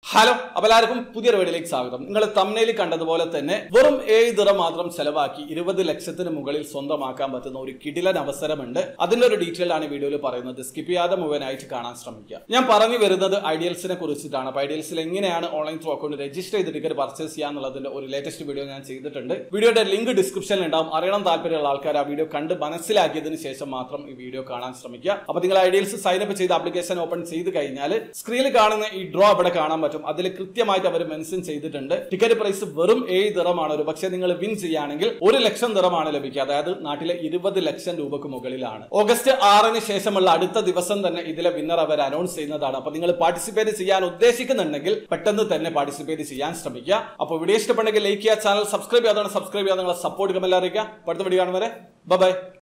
hello അപ്പൊ എല്ലാവർക്കും പുതിയൊരു വീഡിയോയിലേക്ക് സ്വാഗതം നിങ്ങൾ തമ്മിൽ കണ്ടതുപോലെ തന്നെ വെറും ഏഴ് ദിറ മാത്രം ചെലവാക്കി ഇരുപത് ലക്ഷത്തിന് മുകളിൽ സ്വന്തമാക്കാൻ പറ്റുന്ന ഒരു കിടിലൻ അവസരമുണ്ട് അതിന്റെ ഒരു ഡീറ്റെയിൽ ആണ് ഈ വീഡിയോയിൽ പറയുന്നത് സ്കിപ്പ് ചെയ്യാതെ മുഴുവനായിട്ട് കാണാൻ ശ്രമിക്കുക ഞാൻ പറഞ്ഞു വരുന്നത് ഐഡിയൽസിനെ കുറിച്ചിട്ടാണ് അപ്പൊ ഐഡിയൽസിൽ എങ്ങനെയാണ് ഓൺലൈൻ ത്രൂ അക്കൗണ്ട് രജിസ്റ്റർ ചെയ്ത് ടിക്കറ്റ് പർച്ചേസ് ചെയ്യാന്നുള്ളതിന്റെ ഒരു ലേറ്റസ്റ്റ് വീഡിയോ ഞാൻ ചെയ്തിട്ടുണ്ട് വീഡിയോയുടെ ലിങ്ക് ഡിസ്ക്രിപ്ഷനിൽ ഉണ്ടാവും അറിയണം താല്പര്യമുള്ള ആൾക്കാർ ആ വീഡിയോ കണ്ട് മനസ്സിലാക്കിയതിന് ശേഷം മാത്രം ഈ വീഡിയോ കാണാൻ ശ്രമിക്കുക അപ്പൊ നിങ്ങൾ ഐഡിയൽസ് സൈൻ അപ്പ് ചെയ്ത് ആപ്ലിക്കേഷൻ ഓപ്പൺ ചെയ്ത് കഴിഞ്ഞാൽ സ്ക്രീനിൽ കാണുന്ന ഈ ഡ്രോ അവിടെ കാണാൻ പറ്റും അതിൽ കൃത്യമായിട്ട് അവർ മെൻഷൻ ചെയ്തിട്ടുണ്ട് ടിക്കറ്റ് പ്രൈസ് വെറും ഏഴ് ദിറമാണ് ഒരു പക്ഷേ നിങ്ങൾ വിൻ ചെയ്യുകയാണെങ്കിൽ ഒരു ലക്ഷം ദിറമാണ് ലഭിക്കുക അതായത് നാട്ടിലെ ഇരുപത് ലക്ഷം രൂപക്ക് മുകളിലാണ് ഓഗസ്റ്റ് ആറിന് ശേഷമുള്ള അടുത്ത ദിവസം തന്നെ ഇതിലെ വിന്നർ അവർ അനൗൺസ് ചെയ്യുന്നതാണ് അപ്പൊ നിങ്ങൾ പാർട്ടിസിപ്പേറ്റ് ചെയ്യാൻ ഉദ്ദേശിക്കുന്നുണ്ടെങ്കിൽ പെട്ടെന്ന് തന്നെ പാർട്ടിസിപ്പേറ്റ് ചെയ്യാൻ ശ്രമിക്കുക അപ്പോൾ വീഡിയോ ഇഷ്ടപ്പെട്ടെങ്കിൽ ലൈക്ക് ചെയ്യുക ചാനൽ സബ്സ്ക്രൈബ് ചെയ്യാതെ സബ്സ്ക്രൈബ് ചെയ്യാതെ നിങ്ങളെ സപ്പോർട്ട് കമെല്ലാം അറിയിക്കുക അടുത്ത വീഡിയോ കാണും വരെ ബൈ